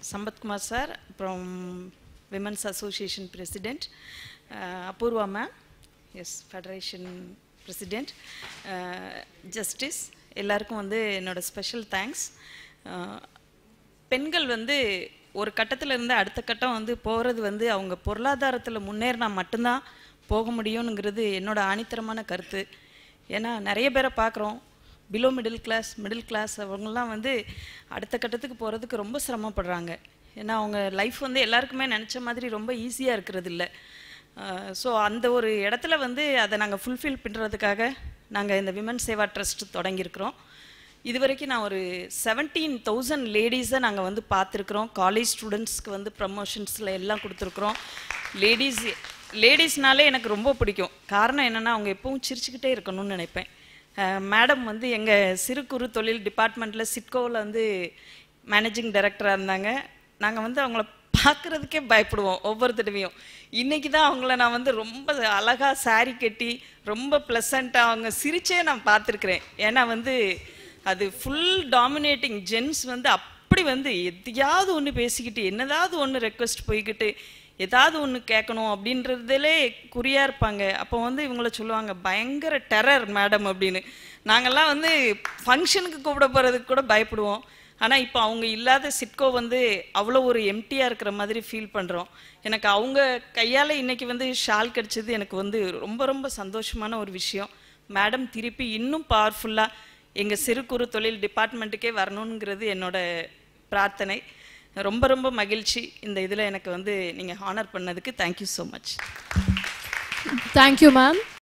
Sampathkumar sir அப்புறம் women's association president Apoorva ma'am S federation president justice எல்லாருக்கும் வந்து என்னோட ஸ்பெஷல் தேங்க்ஸ் பெண்கள் வந்து ஒரு கட்டத்துல இருந்து அடுத்த கட்டம் வந்து போகிறது வந்து அவங்க பொருளாதாரத்தில் முன்னேறினா மட்டும்தான் போக முடியுங்கிறது என்னோட ஆணித்தரமான கருத்து ஏன்னா நிறைய பேரை பார்க்குறோம் below middle class middle class அவங்கெல்லாம் வந்து அடுத்த கட்டத்துக்கு போகிறதுக்கு ரொம்ப சிரமப்படுறாங்க ஏன்னா அவங்க லைஃப் வந்து எல்லாருக்குமே நினச்ச மாதிரி ரொம்ப ஈஸியாக இருக்கிறது இல்லை ஸோ அந்த ஒரு இடத்துல வந்து அதை நாங்கள் ஃபுல்ஃபில் பண்ணுறதுக்காக நாங்கள் இந்த விமன் சேவா ட்ரஸ்ட் தொடங்கியிருக்கிறோம் இது வரைக்கும் நான் ஒரு செவன்டீன் தௌசண்ட் லேடிஸை நாங்கள் வந்து பார்த்துருக்குறோம் காலேஜ் ஸ்டூடெண்ட்ஸ்க்கு வந்து ப்ரமோஷன்ஸில் எல்லாம் கொடுத்துருக்குறோம் லேடிஸ் லேடிஸ்னாலே எனக்கு ரொம்ப பிடிக்கும் காரணம் என்னென்னா அவங்க எப்பவும் சிரிச்சுக்கிட்டே இருக்கணும்னு நினைப்பேன் மேடம் வந்து எங்கள் சிறு குறு தொழில் டிபார்ட்மெண்ட்டில் சிட்கோவில் வந்து மேனேஜிங் டைரக்டராக இருந்தாங்க நாங்கள் வந்து அவங்கள பார்க்குறதுக்கே பயப்படுவோம் ஒவ்வொரு தடவையும் இன்னைக்கு தான் அவங்கள நான் வந்து ரொம்ப அழகாக saree கட்டி ரொம்ப ப்ளசண்ட்டாக அவங்க சிரிச்சே நான் பார்த்துருக்குறேன் ஏன்னா வந்து அது ஃபுல் டாமினேட்டிங் ஜென்ஸ் வந்து அப்படி வந்து எதையாவது ஒன்று பேசிக்கிட்டு என்னதாவது ஒன்று ரெக்வஸ்ட் போய்கிட்டு ஏதாவது ஒன்று கேட்கணும் அப்படின்றதுலே குறியாக இருப்பாங்க அப்போ வந்து இவங்கள சொல்லுவாங்க பயங்கர டெரர் மேடம் அப்படின்னு நாங்கள்லாம் வந்து ஃபங்க்ஷனுக்கு கூப்பிட போகிறதுக்கு கூட பயப்படுவோம் ஆனால் இப்போ அவங்க இல்லாத சிட்கோ வந்து அவ்வளோ ஒரு எம்டியாக இருக்கிற மாதிரி ஃபீல் பண்ணுறோம் எனக்கு அவங்க கையால் இன்னைக்கு வந்து ஷால் கிடச்சது எனக்கு வந்து ரொம்ப ரொம்ப சந்தோஷமான ஒரு விஷயம் மேடம் திருப்பி இன்னும் பவர்ஃபுல்லாக எங்கள் சிறு குறு தொழில் டிபார்ட்மெண்ட்டுக்கே வரணுங்கிறது என்னோட பிரார்த்தனை ரொம்ப ரொம்ப மகிழ்ச்சி இந்த இதில் எனக்கு வந்து நீங்கள் ஹானர் பண்ணதுக்கு thank you so much thank you ma'am